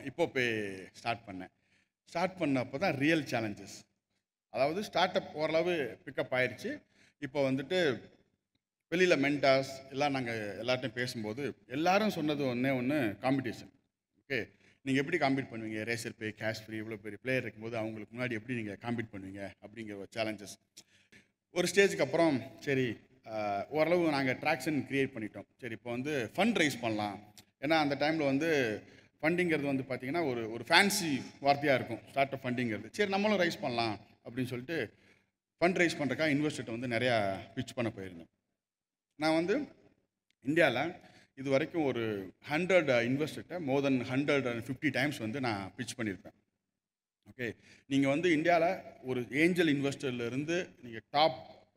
இப்போ பே ஸ்டார்ட் பண்ணேன் ஸ்டார்ட் பண்ணப்போ தான் ரியல் சேலஞ்சஸ் அதாவது ஸ்டார்ட் அப் ஓரளவு பிக்கப் ஆயிடுச்சு இப்போ வந்துட்டு வெளியில் மென்டாஸ் எல்லாம் நாங்கள் எல்லார்ட்டையும் பேசும்போது எல்லாரும் சொன்னது ஒன்றே ஒன்று காம்படிஷன் ஓகே நீங்கள் எப்படி காம்பீட் பண்ணுவீங்க ரேசர் பே கேஷ் ஃப்ரீ இவ்வளோ பெரிய பிளேயர் இருக்கும்போது அவங்களுக்கு முன்னாடி எப்படி நீங்கள் காம்பீட் பண்ணுவீங்க அப்படிங்கிற ஒரு சேலஞ்சஸ் ஒரு ஸ்டேஜுக்கு அப்புறம் சரி ஆஹ், ஓரளவு நாங்கள் ட்ராக்ஷன் க்ரியேட் பண்ணிட்டோம் சரி இப்போ வந்து ஃபண்ட் ரைஸ் பண்ணலாம் ஏன்னா அந்த டைமில் வந்து ஃபண்டிங்கிறது வந்து பார்த்திங்கன்னா ஒரு ஒரு ஃபேன்சி வார்த்தையாக இருக்கும் ஸ்டார்ட் அப் ஃபண்டிங்கிறது சரி நம்மளும் ரைஸ் பண்ணலாம் அப்படின்னு சொல்லிட்டு ஃபண்ட் ரைஸ் பண்ணுறக்கா இன்வெஸ்டர்கிட்ட வந்து நிறையா பிச் பண்ண போயிருந்தேன் நான் வந்து இந்தியாவில் இது வரைக்கும் ஒரு ஹண்ட்ரட் இன்வெஸ்டர்கிட்ட more then hundred and fifty times வந்து நான் பிச் பண்ணியிருப்பேன் ஓகே நீங்கள் வந்து இந்தியாவில் ஒரு ஏஞ்சல் இன்வெஸ்டர்லேருந்து நீங்கள் top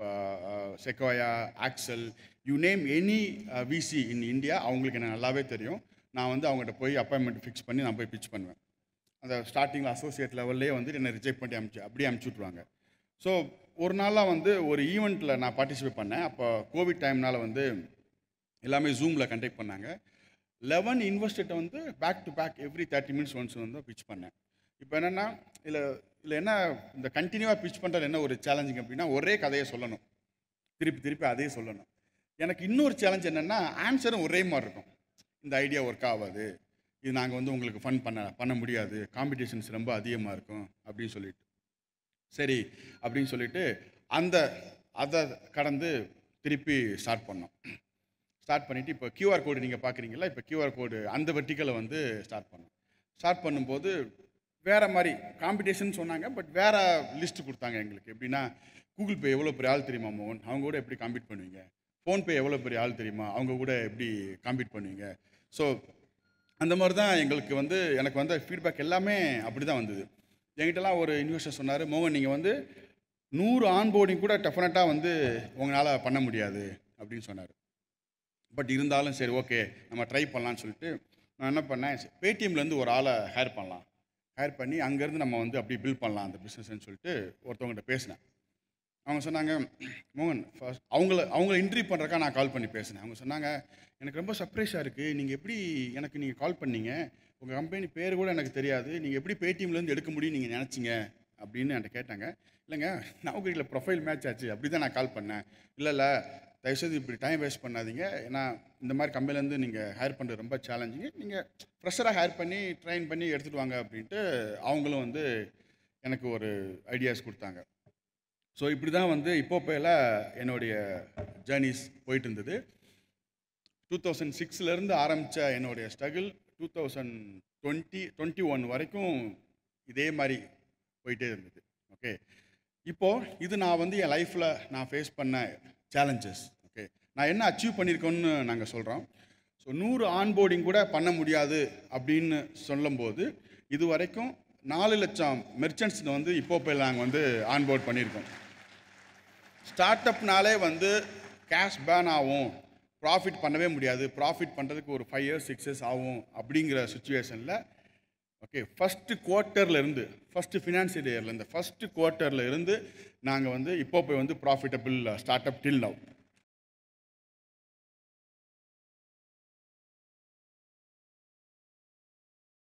Sequoia Accel you name any VC in India அவங்களுக்கு எனக்கு நல்லாவே தெரியும் நான் வந்து அவங்ககிட்ட போய் அப்பாயின்மெண்ட் ஃபிக்ஸ் பண்ணி நான் போய் பிச் பண்ணுவேன் அந்த ஸ்டார்டிங்கில் அசோசியேட் லெவல்லே வந்து என்னை ரிஜெக்ட் பண்ணி அமுச்சு அப்படியே அமுச்சு விட்ருவாங்க ஸோ ஒரு நாளாக வந்து ஒரு ஈவெண்ட்டில் நான் பார்ட்டிசிபேட் பண்ணேன் அப்போ கோவிட் டைம்னால வந்து எல்லாமே ஜூமில் கண்டக்ட் பண்ணாங்க லெவன் இன்வெஸ்டர்கிட்ட வந்து back to back every thirty minutes once வந்து பிச் பண்ணேன் இப்போ என்னென்னா இதில் இதில் என்ன இந்த கண்டினியூவாக பிச் பண்ணுறது என்ன ஒரு சேலஞ்சிங் அப்படின்னா ஒரே கதையை சொல்லணும் திருப்பி திருப்பி அதே சொல்லணும் எனக்கு இன்னொரு சேலஞ்ச் என்னென்னா ஆன்சரும் ஒரே மாதிரி இருக்கும் இந்த ஐடியா ஒர்க் ஆகாது இது நாங்கள் வந்து உங்களுக்கு ஃபன் பண்ண பண்ண முடியாது காம்படிஷன்ஸ் ரொம்ப அதிகமாக இருக்கும் அப்படின்னு சொல்லிட்டு சரி அப்படின்னு சொல்லிட்டு அந்த அதை கடந்து திருப்பி ஸ்டார்ட் பண்ணோம் ஸ்டார்ட் பண்ணிவிட்டு இப்போ கியூஆர் கோடு நீங்கள் பார்க்குறீங்களா இப்போ கியூஆர் கோடு அந்த வெர்டிக்கலை வந்து ஸ்டார்ட் பண்ணோம் ஸ்டார்ட் பண்ணும்போது வேறு மாதிரி காம்படிஷன் சொன்னாங்க பட் வேறு லிஸ்ட் கொடுத்தாங்க எங்களுக்கு எப்படின்னா கூகுள் பே எவ்வளோ பெரிய ஆள் தெரியுமா மோகன் அவங்க கூட எப்படி காம்பீட் பண்ணுவீங்க ஃபோன்பே எவ்வளோ பெரிய ஆள் தெரியுமா அவங்க கூட எப்படி காம்பீட் பண்ணுவீங்க ஸோ அந்த மாதிரி தான் எங்களுக்கு வந்து எனக்கு வந்த ஃபீட்பேக் எல்லாமே அப்படி தான் வந்தது என்கிட்டலாம் ஒரு இன்வெஸ்டர் சொன்னார் மோகன் நீங்கள் வந்து நூறு ஆன்போர்டிங் கூட டெஃபினட்டாக வந்து உங்களால் பண்ண முடியாது அப்படின்னு சொன்னார் பட் இருந்தாலும் சரி ஓகே நம்ம ட்ரை பண்ணலான்னு சொல்லிட்டு நான் என்ன பண்ணேன் பேடிஎம்லேருந்து ஒரு ஆளை ஹேர் பண்ணலாம் ஹேர் பண்ணி அங்கேருந்து நம்ம வந்து அப்படி பில்ட் பண்ணலாம் அந்த பிஸ்னஸ்ன்னு சொல்லிட்டு ஒருத்தவங்ககிட்ட பேசினேன் அவங்க சொன்னாங்க மோகன் ஃபர்ஸ்ட் அவங்கள அவங்கள இன்டர்வியூ பண்ணுறக்கா நான் கால் பண்ணி பேசினேன் அவங்க சொன்னாங்க எனக்கு ரொம்ப சர்ப்ரைஸாக இருக்குது நீங்கள் எப்படி எனக்கு நீங்கள் கால் பண்ணீங்க உங்கள் கம்பெனி பேர் கூட எனக்கு தெரியாது நீங்கள் எப்படி பேடிஎம்லேருந்து எடுக்க முடியும் நீங்கள் நினச்சிங்க அப்படின்னு என்கிட்ட கேட்டாங்க இல்லைங்க நவகிரியில் ப்ரொஃபைல் மேட்ச் ஆச்சு அப்படி தான் நான் கால் பண்ணேன் இல்லை இல்லை தயவுசெய்து இப்படி டைம் வேஸ்ட் பண்ணாதீங்க ஏன்னா இந்த மாதிரி கம்பெனிலேருந்து நீங்கள் ஹேர் பண்ணுறது ரொம்ப சேலஞ்சிங்க நீங்கள் ஃப்ரெஷராக ஹேர் பண்ணி ட்ரைன் பண்ணி எடுத்துகிட்டு வாங்க அப்படின்ட்டு அவங்களும் வந்து எனக்கு ஒரு ஐடியாஸ் கொடுத்தாங்க ஸோ இப்படி தான் வந்து இப்போப்பையில் என்னுடைய ஜேர்னிஸ் போயிட்டு இருந்தது டூ தௌசண்ட் சிக்ஸ்லேருந்து ஆரம்பித்த என்னுடைய struggle two thousand twenty twenty one வரைக்கும் இதே மாதிரி போயிட்டே இருந்தது ஓகே இப்போது இது நான் வந்து என் லைஃப்பில் நான் ஃபேஸ் பண்ண சேலஞ்சஸ் ஓகே நான் என்ன அச்சீவ் பண்ணியிருக்கோன்னு நாங்கள் சொல்கிறோம் ஸோ நூறு ஆன்போர்டிங் கூட பண்ண முடியாது அப்படின்னு சொல்லும்போது இது வரைக்கும் நாலு லட்சம் மெர்ச்சன்ட்ஸ் வந்து இப்போ நாங்கள் வந்து ஆன்போர்ட் பண்ணியிருக்கோம் ஸ்டார்ட் அப்னாலே வந்து கேஷ் பேன் ஆகும் ப்ராஃபிட் பண்ணவே முடியாது ப்ராஃபிட் பண்ணுறதுக்கு ஒரு ஃபைவ் இயர்ஸ் சிக்ஸ் இயர்ஸ் ஆகும் அப்படிங்கிற சுச்சுவேஷனில் ஓகே ஃபஸ்ட்டு குவார்ட்டரில் இருந்து ஃபஸ்ட்டு ஃபினான்ஷியல் இயரில் இந்த ஃபஸ்ட்டு குவார்ட்டரில் இருந்து நாங்கள் வந்து இப்போ போய் வந்து profitable start up till now